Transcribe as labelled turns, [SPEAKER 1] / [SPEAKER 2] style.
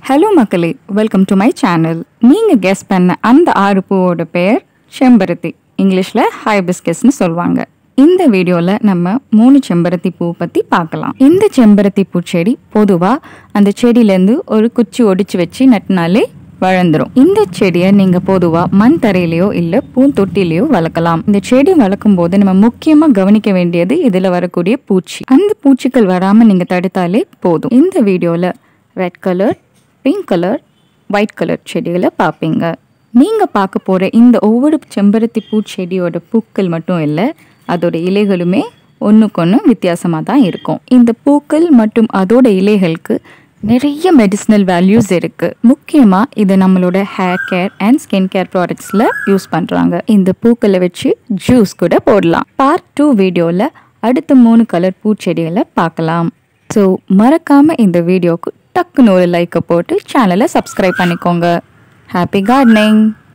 [SPEAKER 1] hello மக்களே welcome to my channel நீங்கள் guess பண்ண அந்த ஆறு பூவோட பெயர் செம்பருத்தி இங்கிலீஷில் ஹைபிஸ்கஸ்னு சொல்லுவாங்க இந்த வீடியோவில் நம்ம மூணு செம்பருத்தி பூ பற்றி பார்க்கலாம் இந்த செம்பருத்தி பூச்செடி பொதுவாக அந்த செடியிலேருந்து ஒரு குச்சி ஒடிச்சு வச்சு நட்டினாலே வளர்ந்துரும் இந்த செடியை நீங்க பொதுவா மண் தரையிலயோ இல்ல பூந்தொட்டிலையோ வளர்க்கலாம் இந்த செடி வளர்க்கும் போது நம்ம முக்கியமா கவனிக்க வேண்டியது இதுல வரக்கூடிய பூச்சி அந்த பூச்சிகள் வராம நீங்க தடுத்தாலே போதும் இந்த வீடியோல red colour pink colour white colour செடிகளை பார்ப்பீங்க நீங்க பார்க்க போற இந்த ஒவ்வொரு செம்பருத்தி பூச்செடியோட பூக்கள் மட்டும் இல்லை அதோட இலைகளுமே ஒன்றுக்கொன்று வித்தியாசமாக தான் இருக்கும் இந்த பூக்கள் மற்றும் அதோட இலைகளுக்கு நிறைய மெடிசினல் வேல்யூஸ் இருக்கு முக்கியமா இது நம்மளோட hair care and skin care ப்ராடக்ட்ஸ்ல யூஸ் பண்றாங்க இந்த பூக்களை வச்சு ஜூஸ் கூட போடலாம் பார்ட் டூ வீடியோல அடுத்த மூணு கலர் பூச்செடிகளை பார்க்கலாம் ஸோ மறக்காம இந்த வீடியோக்கு டக்குன்னு ஒரு லைக்கை போட்டு சேனலை சப்ஸ்கிரைப் பண்ணிக்கோங்க ஹாப்பி கார்டனிங்